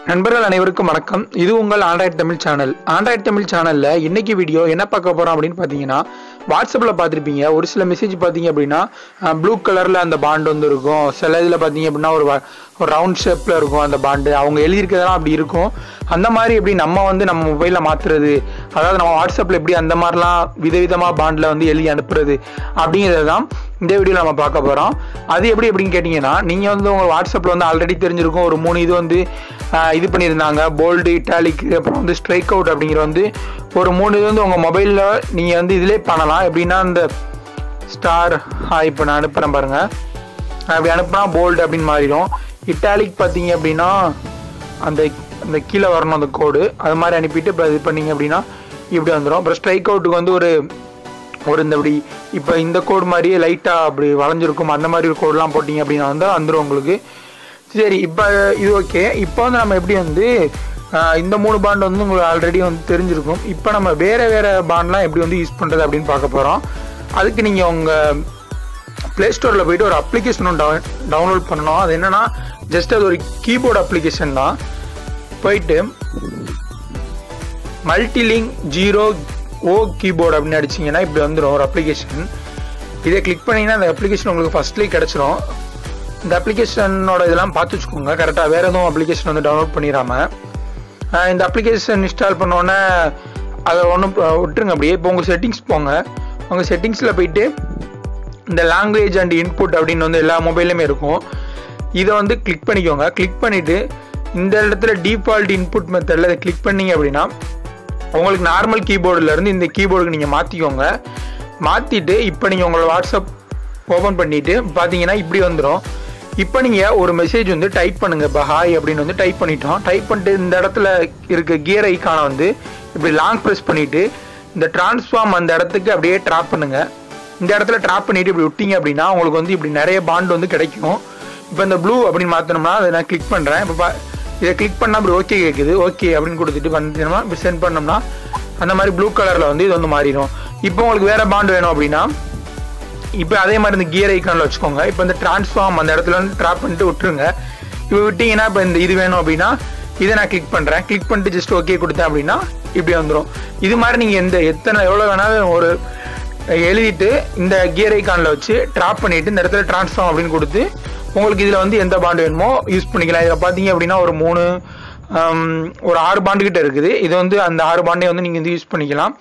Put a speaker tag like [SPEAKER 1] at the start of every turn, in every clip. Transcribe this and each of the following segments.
[SPEAKER 1] நண்பர்கள் அனைவருக்கும் வணக்கம் இது உங்கள் Android Tamil channel Android Tamil சேனல்ல இன்னைக்கு வீடியோ என்ன பார்க்க போறோம் அப்படின்னு பார்த்தீங்கன்னா வாட்ஸ்அப்பில் பார்த்துருப்பீங்க ஒரு சில மெசேஜ் பார்த்தீங்க அப்படின்னா ப்ளூ கலரில் அந்த பாண்ட் வந்து இருக்கும் சில இதில் பார்த்தீங்க அப்படின்னா ஒரு வ- ஒரு ரவுண்ட் ஷேப்பில் இருக்கும் அந்த பாண்டு அவங்க எழுதியிருக்கிறதெல்லாம் அப்படி இருக்கும் அந்த மாதிரி எப்படி நம்ம வந்து நம்ம மொபைலில் மாற்றுறது அதாவது நம்ம வாட்ஸ்அப்பில் எப்படி அந்த மாதிரிலாம் விதவிதமாக பாண்டில் வந்து எழுதி அனுப்புறது அப்படிங்கிறது தான் இந்த வீடியோவில் நம்ம பார்க்க போகிறோம் அது எப்படி எப்படின்னு கேட்டிங்கன்னா நீங்கள் வந்து உங்கள் வாட்ஸ்அப்பில் வந்து ஆல்ரெடி தெரிஞ்சிருக்கும் ஒரு மூணு இது வந்து ஆஹ், இது பண்ணியிருந்தாங்க போல்டு இட்டாலிக் அப்புறம் வந்து ஸ்ட்ரைக் அவுட் அப்படிங்கிற வந்து ஒரு மூணு இது வந்து உங்கள் மொபைலில் நீங்கள் வந்து இதிலே பண்ணலாம் எப்படின்னா இந்த ஸ்டார் இப்போ நான் அனுப்புகிறேன் பாருங்கள் அப்படி அனுப்புனா போல்டு அப்படின்னு மாறிடும் இட்டாலிக் பார்த்தீங்க அப்படின்னா அந்த அந்த கீழே வரணும் அந்த கோடு அது மாதிரி அனுப்பிட்டு இப்போ இது பண்ணீங்க அப்படின்னா இப்படி வந்துடும் அப்புறம் ஸ்ட்ரைக் அவுட்டுக்கு வந்து ஒரு ஒரு இந்த இப்படி இப்போ இந்த கோடு மாதிரியே லைட்டாக அப்படி வளைஞ்சிருக்கும் அந்த மாதிரி ஒரு கோடெலாம் போட்டிங்க அப்படின்னா வந்து வந்துடும் உங்களுக்கு சரி இப்போ இது ஓகே இப்போ வந்து நம்ம எப்படி வந்து ஆஹ், இந்த மூணு பாண்ட் வந்து உங்களுக்கு ஆல்ரெடி வந்து தெரிஞ்சிருக்கும் இப்போ நம்ம வேறு வேறு பாண்ட்லாம் எப்படி வந்து யூஸ் பண்ணுறது அப்படின்னு பார்க்க போகிறோம் அதுக்கு நீங்கள் உங்கள் ப்ளே ஸ்டோரில் போயிட்டு ஒரு அப்ளிகேஷன் டவுன் டவுன்லோட் பண்ணணும் அது என்னன்னா ஜஸ்ட் அது ஒரு கீபோர்டு அப்ளிகேஷன் தான் போயிட்டு மல்டிலிங்க் ஜீரோ ஓ கீபோர்டு அப்படின்னு அடிச்சிங்கன்னா இப்படி வந்துடும் ஒரு அப்ளிகேஷன் இதை கிளிக் பண்ணீங்கன்னா அந்த அப்ளிகேஷன் உங்களுக்கு ஃபர்ஸ்ட்லேயே கிடச்சிரும் இந்த அப்ளிகேஷனோட இதெல்லாம் பார்த்து வச்சுக்கோங்க கரெக்டாக வேறு எதுவும் அப்ளிகேஷன் வந்து டவுன்லோட் பண்ணிடாம ஆஹ் இந்த அப்ளிகேஷன் இன்ஸ்டால் பண்ணோன்னே அதை ஒன்றும் விட்டுருங்க அப்படியே இப்போ உங்கள் செட்டிங்ஸ் போங்க உங்கள் செட்டிங்ஸில் போயிட்டு இந்த லாங்குவேஜ் அண்ட் இன்புட் அப்படின்னு வந்து எல்லா மொபைல்லையுமே இருக்கும் இதை வந்து கிளிக் பண்ணிக்கோங்க கிளிக் பண்ணிவிட்டு இந்த இடத்துல டிஃபால்ட் இன்புட் மெத்தடில் இதை கிளிக் பண்ணீங்க அப்படின்னா உங்களுக்கு நார்மல் கீபோர்டுல இருந்து இந்த கீபோர்டுக்கு நீங்கள் மாற்றிக்கோங்க மாற்றிட்டு இப்போ நீங்கள் உங்களோட வாட்ஸ்அப் ஓப்பன் பண்ணிவிட்டு பார்த்தீங்கன்னா இப்படி வந்துடும் இப்போ நீங்கள் ஒரு மெசேஜ் வந்து டைப் பண்ணுங்க இப்போ ஹாய் அப்படின்னு வந்து டைப் பண்ணிட்டோம் டைப் பண்ணிட்டு இந்த இடத்துல இருக்க கியர் ஐக்கானை வந்து இப்படி லாங் ப்ரெஸ் பண்ணிவிட்டு இந்த டிரான்ஸ்ஃபார்ம் அந்த இடத்துக்கு அப்படியே ட்ராப் பண்ணுங்க இந்த இடத்துல ட்ராப் பண்ணிட்டு இப்படி விட்டீங்க அப்படின்னா உங்களுக்கு வந்து இப்படி நிறைய பாண்ட் வந்து கிடைக்கும் இப்போ இந்த ப்ளூ அப்படின்னு மாற்றினோம்னா அதை நான் கிளிக் பண்ணுறேன் இப்போ பா- இதை கிளிக் பண்ணால் அப்படி ஓகே கேட்குது ஓகே அப்படின்னு கொடுத்துட்டு பண்ணிட்டோம்னா இப்படி சென்ட் பண்ணோம்னா அந்த மாதிரி ப்ளூ கலரில் வந்து இது வந்து மாறிடும் இப்போ உங்களுக்கு வேறு பாண்ட் வேணும் அப்படின்னா இப்போ அதே மாதிரி இந்த கியர் ஐக்கானில் வச்சுக்கோங்க இப்போ இந்த டிரான்ஸ்ஃபார்ம் அந்த இடத்துல வந்து ட்ராப் பண்ணிட்டு விட்டுருங்க இப்போ விட்டீங்கன்னா இப்போ இந்த இது வேணும் அப்படின்னா இதை நான் கிளிக் பண்ணுறேன் கிளிக் பண்ணிட்டு ஜஸ்ட் ஓகே கொடுத்தேன் அப்படின்னா இப்படி வந்துடும் இது மாதிரி நீங்கள் எந்த எத்தனை எவ்வளோ வேணாலும் ஒரு எழுதிட்டு இந்த கியர் ஐக்கானில் வச்சு ட்ராப் பண்ணிட்டு இந்த இடத்துல டிரான்ஸ்ஃபார்ம் அப்படின்னு கொடுத்து உங்களுக்கு இதில் வந்து எந்த பாண்டு வேணுமோ யூஸ் பண்ணிக்கலாம் இதில் பார்த்தீங்க அப்படின்னா ஒரு மூணு ஆம், ஒரு ஆறு பாண்டு கிட்ட இருக்குது இது வந்து அந்த ஆறு பாண்டே வந்து நீங்கள் வந்து யூஸ் பண்ணிக்கலாம்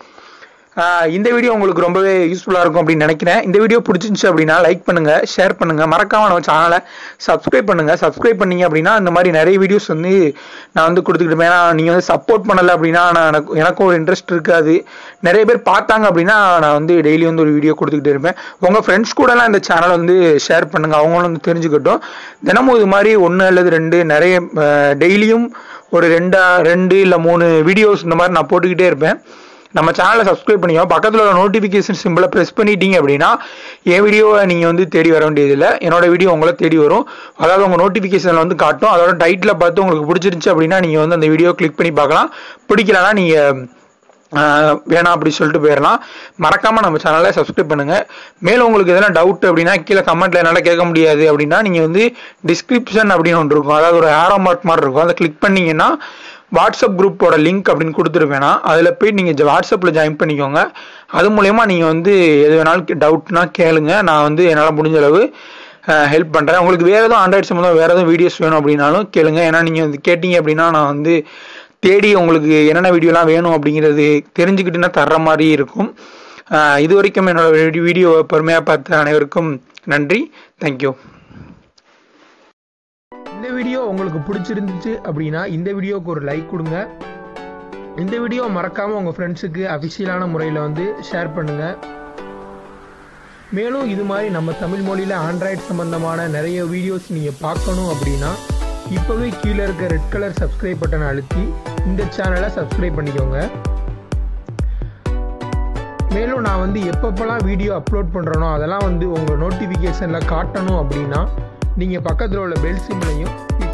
[SPEAKER 1] ஆஹ் இந்த வீடியோ உங்களுக்கு ரொம்பவே யூஸ்ஃபுல்லாக இருக்கும் அப்படின்னு நினைக்கிறேன் இந்த வீடியோ பிடிச்சிருந்துச்சு அப்படின்னா லைக் பண்ணுங்க ஷேர் பண்ணுங்க மறக்காம நம்ம சேனலை சப்ஸ்கிரைப் பண்ணுங்க சப்ஸ்கிரைப் பண்ணீங்க அப்படின்னா இந்த மாதிரி நிறைய வீடியோஸ் வந்து நான் வந்து கொடுத்துக்கிட்டு இருப்பேன் ஏன்னா நீங்கள் வந்து சப்போர்ட் பண்ணலை அப்படின்னா நான் எனக்கு எனக்கும் ஒரு இன்ட்ரெஸ்ட் இருக்காது நிறைய பேர் பார்த்தாங்க அப்படின்னா நான் வந்து டெய்லி வந்து ஒரு வீடியோ கொடுத்துக்கிட்டு இருப்பேன் உங்கள் ஃப்ரெண்ட்ஸ் கூடலாம் இந்த சேனலை வந்து ஷேர் பண்ணுங்க அவங்களும் வந்து தெரிஞ்சுக்கட்டும் தினமும் இது மாதிரி ஒன்று அல்லது ரெண்டு நிறைய டெய்லியும் ஒரு ரெண்டா ரெண்டு இல்லை மூணு வீடியோஸ் இந்த மாதிரி நான் போட்டுக்கிட்டே இருப்பேன் நம்ம சேனலை சப்ஸ்கிரைப் பண்ணிக்கோ பக்கத்தில் உள்ள நோட்டிஃபிகேஷன் சிம்பிளை ப்ரெஸ் பண்ணிட்டீங்க அப்படின்னா என் வீடியோவை நீங்கள் வந்து தேடி வர வேண்டியதில்லை என்னோட வீடியோ உங்களை தேடி வரும் அதாவது உங்கள் நோட்டிஃபிகேஷனில் வந்து காட்டும் அதோட டைட்டில் பார்த்து உங்களுக்கு பிடிச்சிருந்துச்சு அப்படின்னா நீங்கள் வந்து அந்த வீடியோ கிளிக் பண்ணி பார்க்கலாம் பிடிக்கலனா நீங்கள் வேணாம் அப்படி சொல்லிட்டு போயிடலாம் மறக்காம நம்ம சேனலை சப்ஸ்கிரைப் பண்ணுங்க மேலும் உங்களுக்கு எதனா டவுட் அப்படின்னா கீழே கமெண்ட்ல என்னால் கேட்க முடியாது அப்படின்னா நீங்கள் வந்து டிஸ்கிரிப்ஷன் அப்படின்னு ஒன்று இருக்கும் அதாவது ஒரு ஆரோ மார்க் மாதிரி இருக்கும் அதை கிளிக் பண்ணீங்கன்னா வாட்ஸ்அப் குரூப்போட லிங்க் அப்படின்னு கொடுத்துருப்பேனா அதில் போய் நீங்கள் வாட்ஸ்அப்பில் ஜாயின் பண்ணிக்கோங்க அது மூலயமா நீங்கள் வந்து எது வேணாலும் டவுட்னா கேளுங்க நான் வந்து என்னால் முடிஞ்ச அளவு ஹெல்ப் பண்ணுறேன் உங்களுக்கு வேறு எதுவும் ஆண்ட்ராய்ட் சம்மந்தம் வேறு எதுவும் வீடியோஸ் வேணும் அப்படின்னாலும் கேளுங்க ஏன்னா நீங்கள் வந்து கேட்டிங்க அப்படின்னா நான் வந்து தேடி உங்களுக்கு என்னென்ன வீடியோலாம் வேணும் அப்படிங்கிறது தெரிஞ்சுக்கிட்டுன்னா தர்ற மாதிரி இருக்கும் அஹ் இது வரைக்கும் என்னோட வீடியோவை பொறுமையாக பார்த்த அனைவருக்கும் நன்றி தேங்க்யூ இந்த வீடியோ உங்களுக்கு பிடிச்சிருந்துச்சு அப்படின்னா இந்த வீடியோவுக்கு ஒரு லைக் கொடுங்க இந்த வீடியோ மறக்காம உங்க ஃப்ரெண்ட்ஸுக்கு அஃபிஷியலான முறையில் வந்து ஷேர் பண்ணுங்க மேலும் இது மாதிரி நம்ம தமிழ் மொழியில் ஆண்ட்ராய்டு சம்பந்தமான நிறைய வீடியோஸ் நீங்கள் பார்க்கணும் அப்படின்னா இப்போவே கீழே இருக்க ரெட் கலர் சப்ஸ்கிரைப் பட்டனை அழுத்தி இந்த சேனலை சப்ஸ்கிரைப் பண்ணிக்கோங்க மேலும் நான் வந்து எப்பப்பெல்லாம் வீடியோ அப்லோட் பண்ணுறேனோ அதெல்லாம் வந்து உங்கள் நோட்டிஃபிகேஷனில் காட்டணும் அப்படின்னா நீங்கள் பக்கத்தில் உள்ள பெல் சிம்லையும்